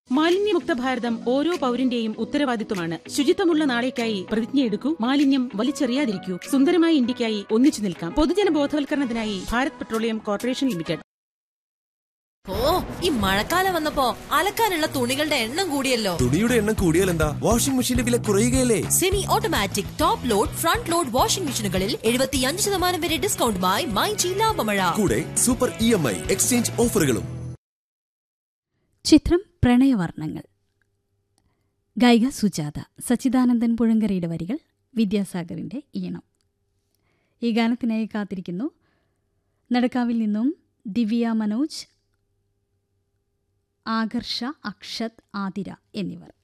മാലിന്യമുക്ത ഭാരതം ഓരോ പൗരന്റെയും ഉത്തരവാദിത്വമാണ് ശുചിത്വമുള്ള നാളേക്കായി പ്രതിജ്ഞയെടുക്കൂ മാലിന്യം വലിച്ചെറിയാതിരിക്കൂ സുന്ദരമായ ഇന്ത്യക്കായി ഒന്നിച്ചു നിൽക്കാം പൊതുജന ബോധവൽക്കരണത്തിനായി ഭാരത് പെട്രോളിയം കോർപ്പറേഷൻ ലിമിറ്റഡ് ഓ ഈ മഴക്കാലം വന്നപ്പോ അലക്കാനുള്ള തുണികളുടെ എണ്ണം കൂടിയല്ലോ തുണിയുടെ എണ്ണം കൂടിയാൽ എന്താ വാഷിംഗ് മെഷീന്റെ വില കുറയുകയല്ലേ semi automatic top load front load washing മെഷീനുകളിൽ എഴുപത്തിയഞ്ച് ശതമാനം വരെ ഡിസ്കൗണ്ടുമായി മൈജി ലാഭമഴ കൂടെ super E M I exchange ഓഫറുകളും ചിത്രം പ്രണയവർണ്ണങ്ങൾ ഗായിക സുജാത സച്ചിദാനന്ദൻ പുഴങ്കരയുടെ വരികൾ വിദ്യാസാഗറിന്റെ ഈണം ഈ ഗാനത്തിനായി കാത്തിരിക്കുന്നു നടക്കാവിൽ നിന്നും ദിവ്യ മനോജ് ആകർഷ അക്ഷത് ആതിര എന്നിവർ